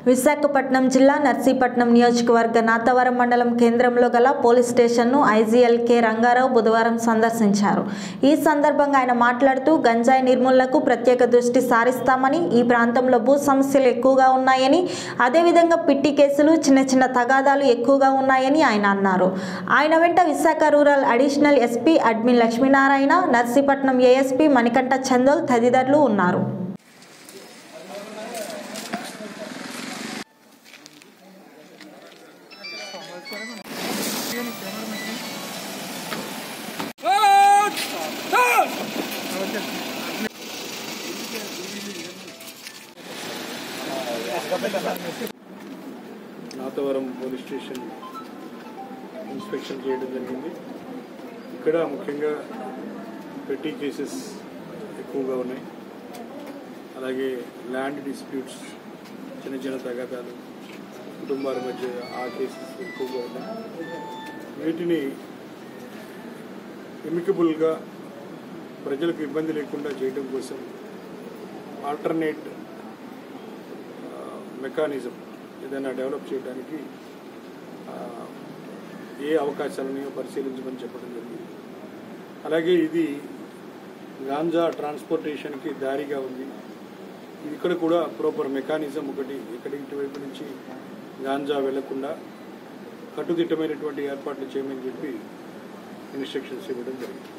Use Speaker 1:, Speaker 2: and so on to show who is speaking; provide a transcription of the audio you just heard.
Speaker 1: విశాఖపట్నం జిల్లా నర్సీపట్నం నియోజకవర్గ నాతవరం మండలం కేంద్రంలో గల పోలీస్ స్టేషన్ను ఐజీఎల్ కె రంగారావు బుధవారం సందర్శించారు ఈ సందర్భంగా ఆయన మాట్లాడుతూ గంజాయి నిర్మూలనకు ప్రత్యేక దృష్టి సారిస్తామని ఈ ప్రాంతంలో భూ సమస్యలు ఎక్కువగా ఉన్నాయని అదేవిధంగా పిట్టి కేసులు చిన్న చిన్న తగాదాలు ఎక్కువగా ఉన్నాయని ఆయన అన్నారు ఆయన వెంట Visakha rural additional SP admin Lakshminarayana Narsipatnam ASP Manikanta Chandol తదితరులు ఉన్నారు
Speaker 2: నాతవరం పోలీస్ స్టేషన్ ఇన్స్పెక్షన్ చేయడం జరిగింది ఇక్కడ ముఖ్యంగా పెట్టి కేసెస్ ఎక్కువగా ఉన్నాయి అలాగే ల్యాండ్ డిస్ప్యూట్స్ చిన్న చిన్న తగాదాలు కుటుంబాల మధ్య ఆ కేసెస్ ఎక్కువగా ఉన్నాయి వీటిని ఎమికబుల్గా ప్రజలకు ఇబ్బంది లేకుండా చేయడం కోసం ఆల్టర్నేట్ మెకానిజం ఏదైనా డెవలప్ చేయడానికి ఆ, ఏ అవకాశాలు ఉన్నాయో పరిశీలించమని చెప్పడం జరిగింది అలాగే ఇది గాంజా ట్రాన్స్పోర్టేషన్కి దారిగా ఉంది ఇక్కడ కూడా ప్రాపర్ మెకానిజం ఒకటి ఇక్కడ ఇటువైపు నుంచి గాంజా వెళ్లకుండా కట్టుదిట్టమైనటువంటి ఏర్పాట్లు చేయమని చెప్పి ఇన్స్ట్రక్షన్స్ ఇవ్వడం జరిగింది